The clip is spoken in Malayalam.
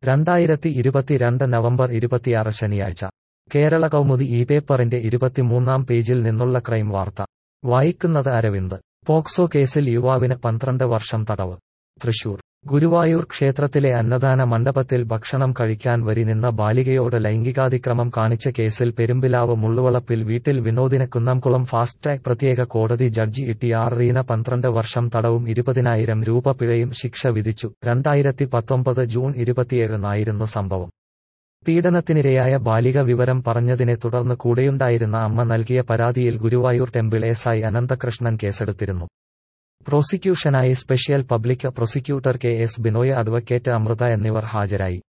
രണ്ടായിരത്തി ഇരുപത്തിരണ്ട് നവംബർ ഇരുപത്തിയാറ് ശനിയാഴ്ച കേരള കൗമുദി ഈ പേപ്പറിന്റെ ഇരുപത്തിമൂന്നാം പേജിൽ നിന്നുള്ള ക്രൈം വാർത്ത വായിക്കുന്നത് അരവിന്ദ് പോക്സോ കേസിൽ യുവാവിന് പന്ത്രണ്ട് വർഷം തടവ് തൃശൂർ ഗുരുവായൂർ ക്ഷേത്രത്തിലെ അന്നദാന മണ്ഡപത്തിൽ ഭക്ഷണം കഴിക്കാൻ വരി നിന്ന ബാലികയോട് ലൈംഗികാതിക്രമം കാണിച്ച കേസിൽ പെരുമ്പിലാവ് മുള്ളുവളപ്പിൽ വീട്ടിൽ വിനോദിന് കുന്നംകുളം ഫാസ്റ്റ് ട്രാക്ക് പ്രത്യേക കോടതി ജഡ്ജി ഇട്ടി ആർ റീന പന്ത്രണ്ട് വർഷം തടവും ഇരുപതിനായിരം രൂപ പിഴയും ശിക്ഷ വിധിച്ചു രണ്ടായിരത്തി പത്തൊമ്പത് ജൂൺ ഇരുപത്തിയേഴിനായിരുന്നു സംഭവം പീഡനത്തിനിരയായ ബാലിക വിവരം പറഞ്ഞതിനെ തുടർന്ന് കൂടെയുണ്ടായിരുന്ന അമ്മ നൽകിയ പരാതിയിൽ Guruvayur temple S I Ananthakrishnan കേസെടുത്തിരുന്നു പ്രോസിക്യൂഷനായി special public prosecutor K S Binoy advocate Amrutha എന്നിവർ ഹാജരായി